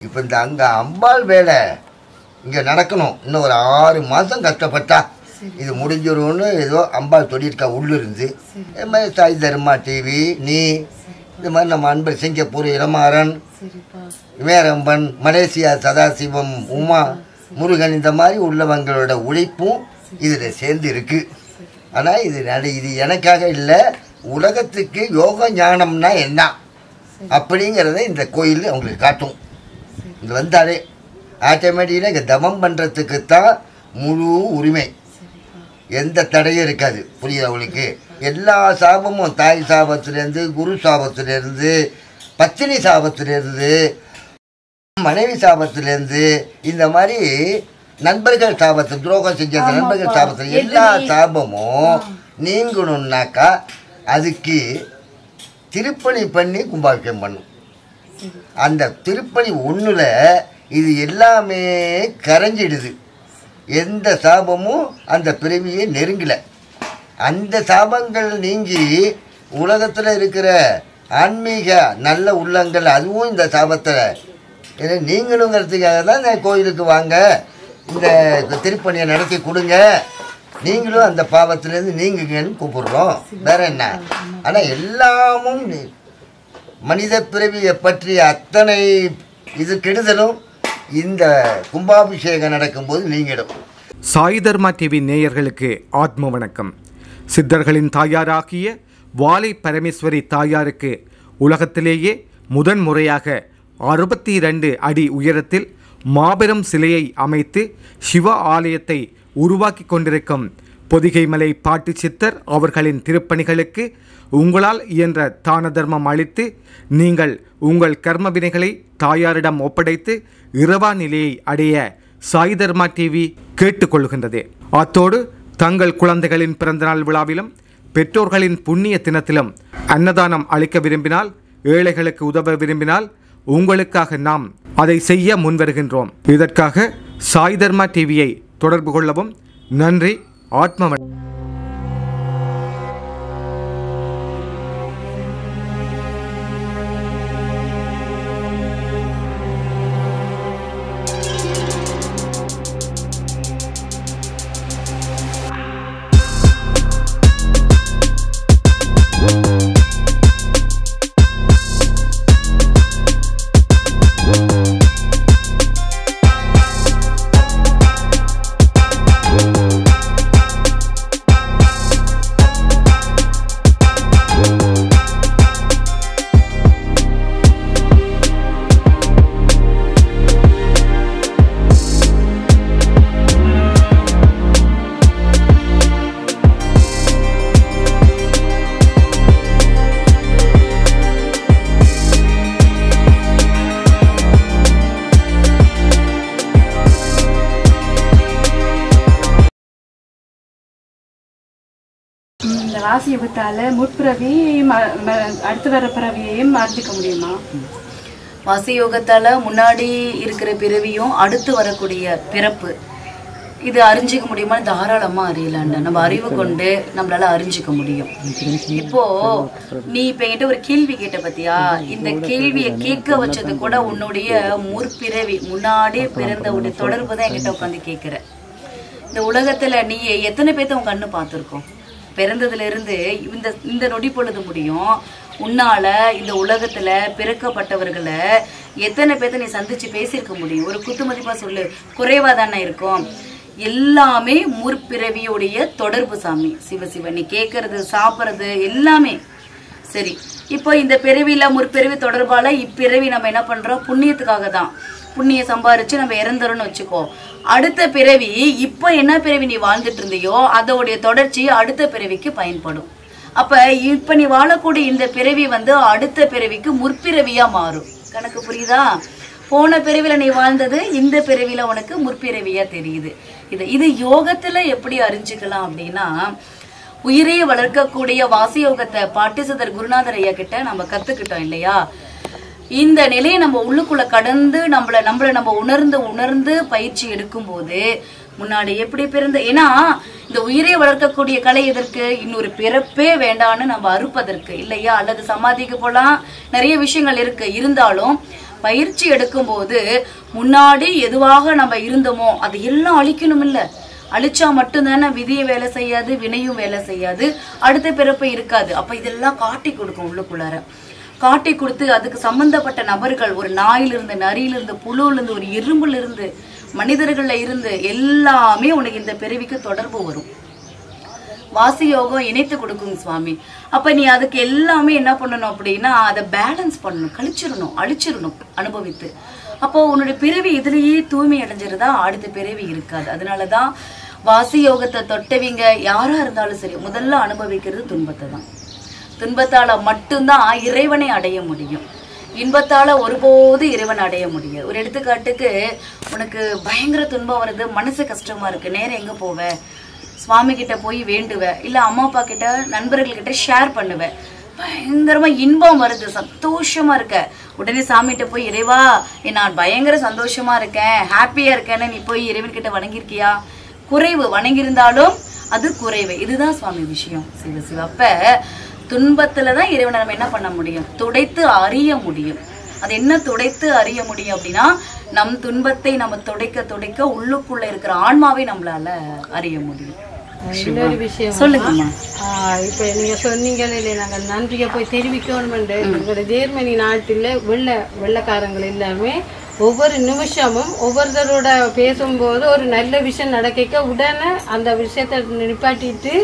இப்போ இந்த அங்கே அம்பாள் வேலை இங்கே நடக்கணும் இன்னும் ஒரு ஆறு மாதம் கஷ்டப்பட்டா இது முடிஞ்சிரும்னு ஏதோ அம்பாள் சொல்லியிருக்கா உள்ளிருந்து இது மாதிரி சாய் தர்மா டிவி நீ இது மாதிரி நம்ம அன்பர் சிங்கப்பூர் இளமாறன் சரிப்பா இமயரம்பன் மலேசியா சதாசிவம் உமா முருகன் இந்த மாதிரி உள்ளவங்களோட உழைப்பும் இதில் சேர்ந்து இருக்கு ஆனால் இது நட இது எனக்காக இல்லை உலகத்துக்கு யோக ஞானம்னா என்ன அப்படிங்கிறத இந்த கோயில் அவங்களுக்கு காட்டும் இது வந்தாலே ஆட்டோமேட்டிக்காக இங்கே தவம் பண்ணுறதுக்கு தான் முழு உரிமை எந்த தடையும் இருக்காது புரியுது அவளுக்கு எல்லா சாபமும் தாய் சாபத்திலேருந்து குரு சாபத்திலேருந்து பத்தினி சாபத்திலேருந்து மனைவி சாபத்திலேருந்து இந்த மாதிரி நண்பர்கள் சாபத்து துரோகம் செஞ்ச நண்பர்கள் சாபத்தில் எல்லா சாபமும் நீங்கணும்னாக்கா அதுக்கு திருப்பணி பண்ணி கும்பாபிஷேகம் பண்ணும் அந்த திருப்பணி ஒன்றில் இது எல்லாமே கரைஞ்சிடுது எந்த சாபமும் அந்த பிறவியை நெருங்கலை அந்த சாபங்கள் நீங்கி உலகத்தில் இருக்கிற ஆன்மீக நல்ல உள்ளங்கள் அதுவும் இந்த சாபத்தை ஏன்னா நீங்களுங்கிறதுக்காக தான் இந்த கோயிலுக்கு வாங்க இந்த திருப்பணியை நடத்தி கொடுங்க நீங்களும் அந்த பாவத்திலேருந்து நீங்குங்கன்னு கூப்பிடுறோம் வேற என்ன ஆனால் எல்லாமும் நீ- மனித பிறவியை பற்றிய அத்தனை இது கெடுதலும் இந்த கும்பாபிஷேகம் நடக்கும்போது நீங்கிடும் சாய் தர்மா டிவி நேயர்களுக்கு ஆத்ம வணக்கம் சித்தர்களின் தாயாராகிய வாலை பரமேஸ்வரி தாயாருக்கு உலகத்திலேயே முதன் முறையாக அறுபத்தி இரண்டு அடி உயரத்தில் மாபெரும் சிலையை அமைத்து சிவ ஆலயத்தை உருவாக்கி கொண்டிருக்கும் பொதிகைமலை பாட்டு சித்தர் அவர்களின் திருப்பணிகளுக்கு உங்களால் இயன்ற தான தர்மம் அளித்து நீங்கள் உங்கள் கர்ம வினைகளை தாயாரிடம் ஒப்படைத்து இரவா நிலையை அடைய சாய் தர்மா டிவி கேட்டுக்கொள்கின்றது அத்தோடு தங்கள் குழந்தைகளின் பிறந்தநாள் விழாவிலும் பெற்றோர்களின் புண்ணிய தினத்திலும் அன்னதானம் அளிக்க விரும்பினால் ஏழைகளுக்கு உதவ விரும்பினால் உங்களுக்காக நாம் அதை செய்ய முன்வருகின்றோம் இதற்காக சாய் தர்மா டிவியை தொடர்பு கொள்ளவும் நன்றி ஆத்ம வணக்கம். இந்த ராசி யுகத்தால முற்பிறவி ம- ம- அடுத்து வர பிறவியையும் அறிஞ்சிக்க முடியுமா வசியோகத்தால முன்னாடி இருக்கிற பிறவியும் அடுத்து வரக்கூடிய பிறப்பு இது அறிஞ்சிக்க முடியுமா தாராளமா அறியலாண்ட நம்ம அறிவு கொண்டு நம்மளால அறிஞ்சிக்க முடியும் இப்போ நீ இப்ப என்கிட்ட ஒரு கேள்வி கேட்ட பத்தியா இந்த கேள்வியை கேட்க வச்சது கூட உன்னுடைய முற்பிறவி முன்னாடியே பிறந்த உடைய தொடர்பு தான் என்கிட்ட உட்காந்து கேட்கிற இந்த உலகத்துல நீ எத்தனை பேர்த்த உன் கண்ணு பார்த்துருக்கோம் பிறந்ததுல இருந்து இந்த இந்த நொடி பொழுது முடியும் உன்னால இந்த உலகத்துல பிறக்கப்பட்டவர்களை எத்தனை பேர்த்த நீ சந்திச்சு பேசியிருக்க முடியும் ஒரு குத்துமதிப்பா சொல்லு குறைவா தானே இருக்கும் எல்லாமே முற்பிறவியுடைய தொடர்பு சாமி சிவசிவ நீ கேட்கறது சாப்பிட்றது எல்லாமே சரி இப்போ இந்த பிறவியில முற்பிறவி தொடர்பால இப்பிறவி நம்ம என்ன பண்றோம் புண்ணியத்துக்காக தான் புண்ணியம் சம்பாரிச்சு நம்ம இறந்துறோம்னு வச்சுக்கோ அடுத்த பிறவி இப்போ என்ன பிறவி நீ வாழ்ந்துட்டு இருந்தியோ அதோடைய தொடர்ச்சி அடுத்த பிறவிக்கு பயன்படும் அப்ப இப்ப நீ வாழக்கூடிய இந்த பிறவி வந்து அடுத்த பிறவிக்கு முற்பிறவியா மாறும் கணக்கு புரியுதா போன பிறவில நீ வாழ்ந்தது இந்த பிறவில உனக்கு முற்பிறவியா தெரியுது இது இது யோகத்துல எப்படி அறிஞ்சுக்கலாம் அப்படின்னா உயிரையே வளர்க்கக்கூடிய வாசியோகத்தை பாட்டிசதர் குருநாதர் ஐயா கிட்ட நம்ம கத்துக்கிட்டோம் இல்லையா இந்த நிலையை நம்ம உள்ளுக்குள்ள கடந்து நம்மள நம்மள நம்ம உணர்ந்து உணர்ந்து பயிற்சி எடுக்கும்போது முன்னாடி எப்படி பிறந்த ஏன்னா இந்த உயிரை வளர்க்கக்கூடிய கலை எதற்கு இன்னொரு பிறப்பே வேண்டான்னு நம்ம அறுப்பதற்கு இல்லையா அல்லது சமாதிக்கு போலாம் நிறைய விஷயங்கள் இருக்கு இருந்தாலும் பயிற்சி எடுக்கும்போது முன்னாடி எதுவாக நம்ம இருந்தோமோ அது எல்லாம் அழிக்கணும் இல்ல அழிச்சா மட்டும்தானே விதியும் வேலை செய்யாது வினையும் வேலை செய்யாது அடுத்த பிறப்பு இருக்காது அப்ப இதெல்லாம் காட்டி கொடுக்கும் உள்ளுக்குள்ளார காட்டி கொடுத்து அதுக்கு சம்பந்தப்பட்ட நபர்கள் ஒரு நாயிலிருந்து நரியிலிருந்து புழுவிலிருந்து ஒரு எறும்புல இருந்து மனிதர்கள்ல இருந்து எல்லாமே உனக்கு இந்த பிறவிக்கு தொடர்பு வரும் வாசி யோகம் இணைத்து கொடுக்கும் சுவாமி அப்ப நீ அதுக்கு எல்லாமே என்ன பண்ணணும் அப்படின்னா அதை பேலன்ஸ் பண்ணணும் கழிச்சிடணும் அழிச்சிடணும் அனுபவித்து அப்போ உன்னுடைய பிறவி இதுலயே தூய்மை அடைஞ்சிருந்தா அடுத்த பிறவி இருக்காது அதனாலதான் வாசி யோகத்தை தொட்டவிங்க யாரா இருந்தாலும் சரி முதல்ல அனுபவிக்கிறது துன்பத்தை தான் துன்பத்தால மட்டும்தான் இறைவனை அடைய முடியும் இன்பத்தால ஒருபோது இறைவன் அடைய முடியாது ஒரு எடுத்துக்காட்டுக்கு உனக்கு பயங்கர துன்பம் வருது மனசு கஷ்டமா இருக்கு நேரம் எங்க போவ சுவாமி கிட்ட போய் வேண்டுவ இல்ல அம்மா அப்பா கிட்ட நண்பர்கள் கிட்ட ஷேர் பண்ணுவ பயங்கரமா இன்பம் வருது சந்தோஷமா இருக்க உடனே சாமிகிட்ட போய் இறைவா நான் பயங்கர சந்தோஷமா இருக்கேன் ஹாப்பியா இருக்கேன்னு நீ போய் இறைவன் கிட்ட வணங்கியிருக்கியா குறைவு வணங்கியிருந்தாலும் அது குறைவு இதுதான் சுவாமி விஷயம் சிவ சிவ அப்ப துன்பத்துலதான் இறைவனை நம்ம என்ன பண்ண முடியும் துடைத்து அறிய முடியும் அது என்ன துடைத்து அறிய முடியும் அப்படின்னா நம் துன்பத்தை நம்ம துடைக்க துடைக்க உள்ளுக்குள்ள இருக்கிற ஆன்மாவை நம்மளால அறிய முடியும் இன்னொரு விஷயம் சொல்லுங்கம்மா ஆஹ் இப்ப நீங்க சொன்னீங்களே நாங்கள் நன்றியை போய் தெரிவிக்கணும்னு எங்களோட ஜெர்மனி நாட்டில் வெள்ளை வெள்ளைக்காரங்கள் எல்லாமே ஒவ்வொரு நிமிஷமும் ஒவ்வொருத்தரோட பேசும்போது ஒரு நல்ல விஷயம் நடக்க உடனே அந்த விஷயத்தை நிப்பாட்டிட்டு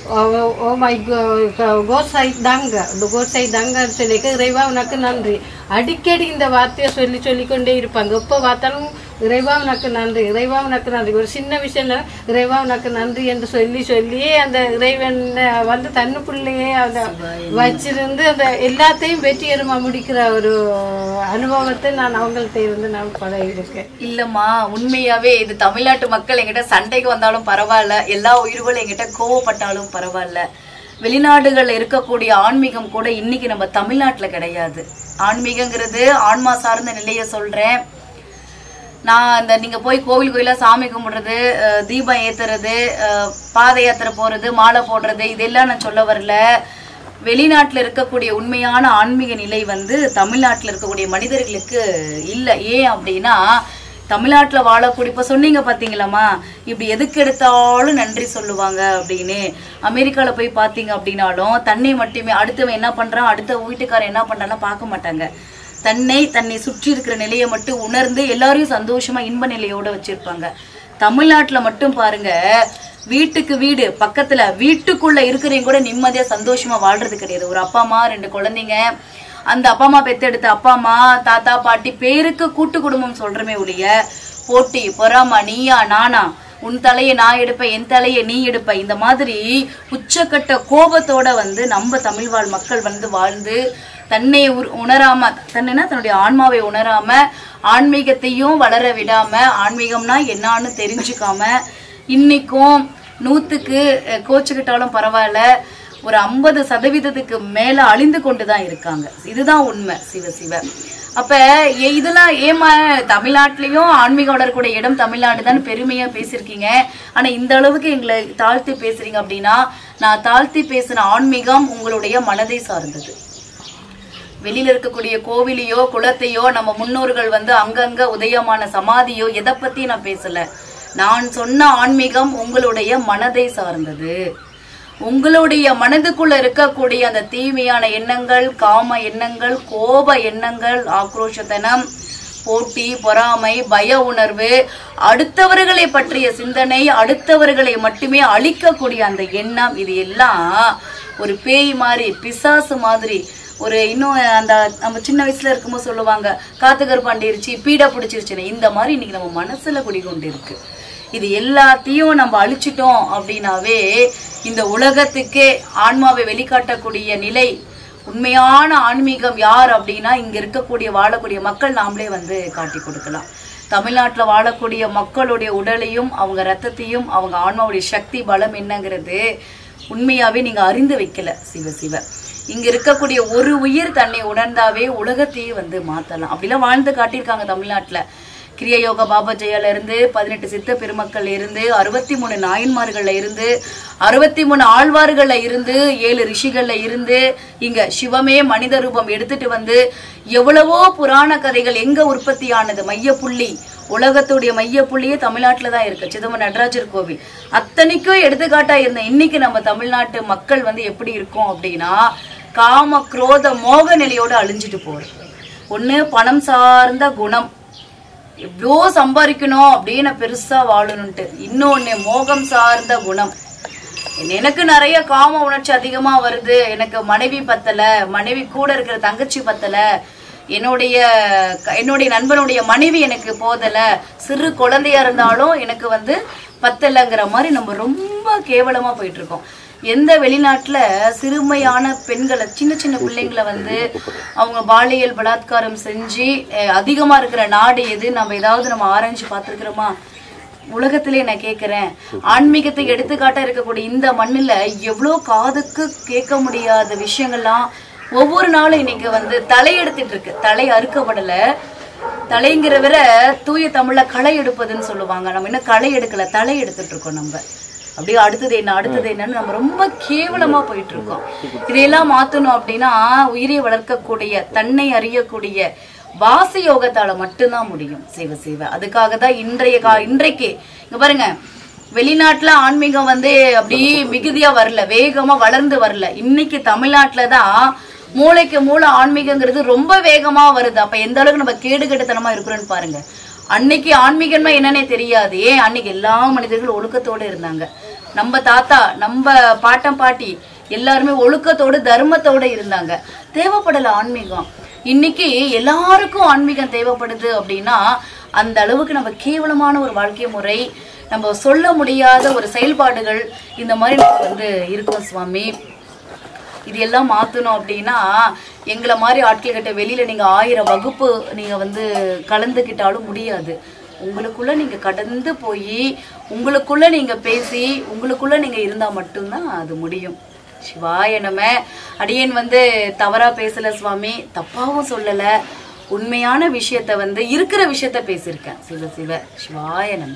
ஓ மை கோசாய் தாங்க கோசாய் தாங்க சொல்லிக்க இறைவா உனக்கு நன்றி அடிக்கடி இந்த வார்த்தையை சொல்லி சொல்லிக்கொண்டே இருப்பாங்க எப்போ பார்த்தாலும் இறைவா உனக்கு நன்றி இறைவா உனக்கு நன்றி ஒரு சின்ன விஷயம் இல்ல, இறைவா உனக்கு நன்றி என்று சொல்லி சொல்லி அந்த இறைவன் வந்து தன்னுக்குள்ளேயே அந்த வச்சிருந்து அந்த எல்லாத்தையும் வெற்றிகரமா முடிக்கிற ஒரு அனுபவத்தை நான் அவங்கள்ட்ட இருந்து நான் பழகிருக்கேன் இல்லம்மா உண்மையாவே இது தமிழ்நாட்டு மக்கள் எங்கிட்ட சண்டைக்கு வந்தாலும் பரவாயில்ல எல்லா உயிர்களும் எங்கிட்ட கோவப்பட்டாலும் பரவாயில்ல வெளிநாடுகள்ல இருக்கக்கூடிய ஆன்மீகம் கூட இன்னைக்கு நம்ம தமிழ்நாட்டுல கிடையாது ஆன்மீகங்கிறது ஆன்மா சார்ந்த நிலைய சொல்றேன் நான் அந்த நீங்க போய் கோவில் கோயிலா சாமி கும்பிடுறது அஹ், தீபம் ஏத்துறது அஹ், பாத யாத்திரை போறது மாலை போடுறது இதெல்லாம் நான் சொல்ல வரல வெளிநாட்டுல இருக்கக்கூடிய உண்மையான ஆன்மீக நிலை வந்து தமிழ்நாட்டுல இருக்கக்கூடிய மனிதர்களுக்கு இல்ல ஏன் அப்படின்னா தமிழ்நாட்டுல வாழக்கூடிய இப்ப சொன்னீங்க பாத்தீங்களாம்மா இப்படி எதுக்கு எடுத்தாலும் நன்றி சொல்லுவாங்க அப்படின்னு அமெரிக்கால போய் பாத்தீங்க அப்படின்னாலும் தன்னை மட்டுமே அடுத்தவன் என்ன பண்றான் அடுத்த வீட்டுக்காரன் என்ன பண்றான்னு பார்க்க மாட்டாங்க தன்னை தன்னை சுற்றி இருக்கிற நிலையை மட்டும் உணர்ந்து எல்லாரையும் சந்தோஷமா இன்ப நிலையோட வச்சிருப்பாங்க தமிழ்நாட்டுல மட்டும் பாருங்க வீட்டுக்கு வீடு பக்கத்துல வீட்டுக்குள்ள இருக்கிறவங்க கூட நிம்மதியா சந்தோஷமா வாழ்றது கிடையாது ஒரு அப்பா அம்மா ரெண்டு குழந்தைங்க அந்த அப்பா அம்மா பெத்தெடுத்த அப்பா அம்மா தாத்தா பாட்டி பேருக்கு கூட்டு குடும்பம் சொல்றமே ஒழிய போட்டி பொறாம நீயா நானா உன் தலையை நான் எடுப்பேன் என் தலையை நீ எடுப்ப இந்த மாதிரி உச்சக்கட்ட கோபத்தோட வந்து நம்ம தமிழ் வாழ் மக்கள் வந்து வாழ்ந்து தன்னை உர்- உணராம தன்னைனா தன்னுடைய ஆன்மாவை உணராம ஆன்மீகத்தையும் வளர விடாம ஆன்மீகம்னா என்னான்னு தெரிஞ்சுக்காம இன்னைக்கும் நூத்துக்கு அஹ், கோச்சுக்கிட்டாலும் பரவாயில்ல ஒரு ஐம்பது சதவீதத்துக்கு மேல அழிந்து கொண்டுதான் இருக்காங்க இதுதான் உண்மை சிவ சிவ அப்ப ஏ- இதெல்லாம் ஏமா தமிழ்நாட்டிலயும் ஆன்மீகம் வளரக்கூடிய இடம் தமிழ்நாடு தான் பெருமையா பேசியிருக்கீங்க ஆனா இந்த அளவுக்கு எங்களை தாழ்த்தி பேசுறீங்க அப்படின்னா நான் தாழ்த்தி பேசின ஆன்மீகம் உங்களுடைய மனதை சார்ந்தது வெளியில இருக்கக்கூடிய கோவிலையோ குளத்தையோ நம்ம முன்னோர்கள் வந்து அங்கங்க உதயமான சமாதியோ எதை பத்தி நான் பேசல நான் சொன்ன ஆன்மீகம் உங்களுடைய மனதை சார்ந்தது உங்களுடைய மனதுக்குள்ள இருக்கக்கூடிய அந்த தீமையான எண்ணங்கள் காம எண்ணங்கள் கோப எண்ணங்கள் ஆக்ரோஷத்தனம் போட்டி பொறாமை பய உணர்வு அடுத்தவர்களை பற்றிய சிந்தனை அடுத்தவர்களை மட்டுமே அழிக்கக்கூடிய அந்த எண்ணம் இது எல்லாம் ஒரு பேய் மாதிரி பிசாசு மாதிரி ஒரு இன்னும் அந்த நம்ம சின்ன வயசுல இருக்கும்போது சொல்லுவாங்க காத்து கருப்பாண்டிருச்சு பீடா பிடிச்சிருச்சுன்னு இந்த மாதிரி இன்னைக்கு நம்ம மனசுல குடிகொண்டு இருக்கு இது எல்லாத்தையும் நம்ம அழிச்சிட்டோம் அப்படின்னாவே இந்த உலகத்துக்கே ஆன்மாவை வெளிக்காட்டக்கூடிய நிலை உண்மையான ஆன்மீகம் யார் அப்படின்னா இங்க இருக்கக்கூடிய வாழக்கூடிய மக்கள் நாமளே வந்து காட்டி கொடுக்கலாம் தமிழ்நாட்டுல வாழக்கூடிய மக்களுடைய உடலையும் அவங்க ரத்தத்தையும் அவங்க ஆன்மாவுடைய சக்தி பலம் என்னங்கிறது உண்மையாவே நீங்க அறிந்து வைக்கல சிவ சிவ இங்க இருக்கக்கூடிய ஒரு உயிர் தன்னை உணர்ந்தாவே உலகத்தையே வந்து மாத்தலாம் அப்படிலாம் வாழ்ந்து காட்டியிருக்காங்க தமிழ்நாட்டுல கிரிய யோக பாபாஜையால இருந்து பதினெட்டு சித்த பெருமக்கள் இருந்து அறுபத்தி மூணு நாயன்மார்கள்ல இருந்து அறுபத்தி மூணு ஆழ்வார்கள்ல இருந்து ஏழு ரிஷிகள்ல இருந்து இங்க சிவமே மனித ரூபம் எடுத்துட்டு வந்து எவ்வளவோ புராண கதைகள் எங்க உற்பத்தியானது மையப்புள்ளி உலகத்துடைய மையப்புள்ளியே தமிழ்நாட்டுல தான் இருக்கு சிதம்பரம் நடராஜர் கோவில் அத்தனைக்கும் எடுத்துக்காட்டா இருந்த இன்னைக்கு நம்ம தமிழ்நாட்டு மக்கள் வந்து எப்படி இருக்கோம் அப்படின்னா காம குரோத மோக நிலையோட அழிஞ்சிட்டு போறோம் ஒண்ணு பணம் சார்ந்த குணம் எவ்வளோ சம்பாதிக்கணும் அப்படின்னு பெருசா வாழணும்ட்டு இன்னொன்னு மோகம் சார்ந்த குணம் எனக்கு நிறைய காம உணர்ச்சி அதிகமா வருது எனக்கு மனைவி பத்தல மனைவி கூட இருக்கிற தங்கச்சி பத்தல என்னுடைய என்னுடைய நண்பனுடைய மனைவி எனக்கு போதல சிறு குழந்தையா இருந்தாலும் எனக்கு வந்து பத்தலைங்கிற மாதிரி நம்ம ரொம்ப கேவலமா போயிட்டு இருக்கோம் எந்த வெளிநாட்டுல சிறுமையான பெண்களை சின்ன சின்ன பிள்ளைங்களை வந்து அவங்க பாலியல் பலாத்காரம் செஞ்சு அஹ், அதிகமா இருக்கிற நாடு எது நம்ம ஏதாவது நம்ம ஆராய்ஞ்சு பார்த்துருக்கிறோமா உலகத்திலே நான் கேட்கிறேன் ஆன்மீகத்துக்கு எடுத்துக்காட்டா இருக்கக்கூடிய இந்த மண்ணுல எவ்வளோ காதுக்கு கேட்க முடியாத விஷயங்கள்லாம் ஒவ்வொரு நாளும் இன்னைக்கு வந்து தலையெடுத்துட்டு இருக்கு தலை அறுக்கப்படல தலைங்கிற விட தூய தமிழ்ல களை எடுப்பதுன்னு சொல்லுவாங்க நம்ம இன்னும் களை எடுக்கல தலை எடுத்துட்டு இருக்கோம் நம்ம அப்படியே அடுத்தது என்ன அடுத்தது என்னன்னு நம்ம ரொம்ப கேவலமா போயிட்டு இருக்கோம் இதையெல்லாம் மாத்தணும் அப்படின்னா உயிரை வளர்க்கக்கூடிய தன்னை அறியக்கூடிய வாசி யோகத்தால மட்டும்தான் முடியும் சிவ சிவ அதுக்காக தான் இன்றைய கா இன்றைக்கு இங்க பாருங்க வெளிநாட்டுல ஆன்மீகம் வந்து அப்படியே மிகுதியா வரல வேகமா வளர்ந்து வரல இன்னைக்கு தமிழ்நாட்டுல தான் மூளைக்கு மூளை ஆன்மீகங்கிறது ரொம்ப வேகமா வருது அப்ப எந்த அளவுக்கு நம்ம கேடு கெடுத்தனமா இருக்கிறோம்னு பாருங்க அன்னைக்கு ஆன்மீகம்னா என்னன்னே தெரியாது ஏன் அன்னைக்கு எல்லா மனிதர்களும் ஒழுக்கத்தோட இருந்தாங்க நம்ம தாத்தா நம்ம பாட்டம் பாட்டி எல்லாருமே ஒழுக்கத்தோடு தர்மத்தோட இருந்தாங்க தேவைப்படல ஆன்மீகம் இன்னைக்கு எல்லாருக்கும் ஆன்மீகம் தேவைப்படுது அப்படின்னா அந்த அளவுக்கு நம்ம கேவலமான ஒரு வாழ்க்கை முறை நம்ம சொல்ல முடியாத ஒரு செயல்பாடுகள் இந்த மாதிரி நமக்கு வந்து இருக்கும் சுவாமி இது எல்லாம் மாத்தணும் அப்படின்னா எங்களை மாதிரி ஆட்கள் கிட்ட வெளியில நீங்க ஆயிரம் வகுப்பு நீங்க வந்து கலந்துக்கிட்டாலும் முடியாது உங்களுக்குள்ள நீங்க கடந்து போய் உங்களுக்குள்ள நீங்க பேசி உங்களுக்குள்ள நீங்க இருந்தா மட்டும்தான் அது முடியும் சிவாய நம அடியேன் வந்து தவறா பேசல சுவாமி தப்பாவும் சொல்லல உண்மையான விஷயத்த வந்து இருக்கிற விஷயத்த பேசியிருக்கேன் சிவ சிவ சிவாய நம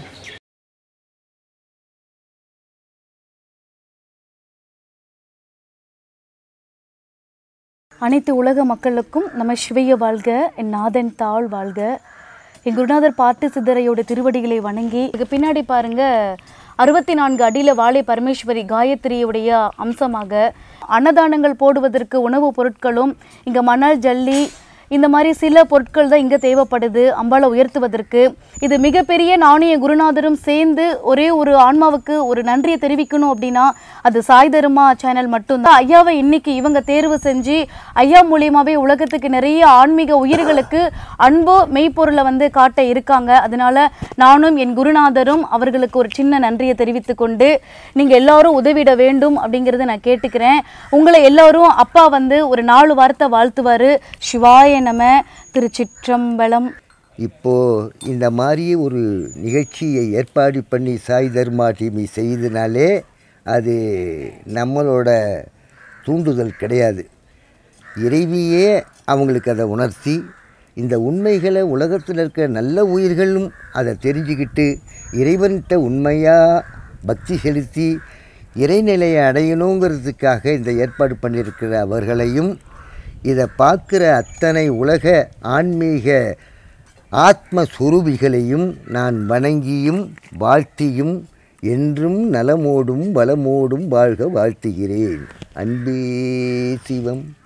அனைத்து உலக மக்களுக்கும் நம்ம சிவைய வாழ்க என் நாதன் தாழ் வாழ்க என் குருநாதர் பாட்டு சித்தரையோட திருவடிகளை வணங்கி இதுக்கு பின்னாடி பாருங்க அறுபத்தி நான்கு அடியில வாழை பரமேஸ்வரி காயத்ரியுடைய அம்சமாக அன்னதானங்கள் போடுவதற்கு உணவுப் பொருட்களும் இங்க மணல் ஜல்லி இந்த மாதிரி சில பொருட்கள் தான் இங்கே தேவைப்படுது அம்பாளை உயர்த்துவதற்கு இது மிகப்பெரிய நாணய குருநாதரும் சேர்ந்து ஒரே ஒரு ஆன்மாவுக்கு ஒரு நன்றியை தெரிவிக்கணும் அப்படின்னா அது சாய் தருமா சேனல் மட்டும்தான் ஐயாவை இன்னைக்கு இவங்க தேர்வு செஞ்சு ஐயா மூலியமாவே உலகத்துக்கு நிறைய ஆன்மீக உயிர்களுக்கு அன்போ மெய்ப்பொருளை வந்து காட்ட இருக்காங்க அதனால நானும் என் குருநாதரும் அவர்களுக்கு ஒரு சின்ன நன்றியை தெரிவித்துக் கொண்டு நீங்க எல்லாரும் உதவிட வேண்டும் அப்படிங்கறத நான் கேட்டுக்கிறேன் உங்களை எல்லாரும் அப்பா வந்து ஒரு நாலு வார்த்தை வாழ்த்துவாரு சிவாய நம திருச்சிற்றம்பலம் இப்போ இந்த மாதிரி ஒரு நிகழ்ச்சியை ஏற்பாடு பண்ணி சாய் தர்மா டிவி செய்தனாலே அது நம்மளோட தூண்டுதல் கிடையாது இறைவியே அவங்களுக்கு அதை உணர்த்தி இந்த உண்மைகளை உலகத்தில் இருக்க நல்ல உயிர்களும் அதை தெரிஞ்சுக்கிட்டு இறைவன்கிட்ட உண்மையாக பக்தி செலுத்தி இறைநிலையை அடையணுங்கிறதுக்காக இந்த ஏற்பாடு பண்ணியிருக்கிற அவர்களையும் இதை பார்க்குற அத்தனை உலக ஆன்மீக ஆத்மஸ்வரூபிகளையும் நான் வணங்கியும் வாழ்த்தியும் என்றும் நலமோடும் வளமோடும் வாழ்க வாழ்த்துகிறேன் அன்பே சிவம்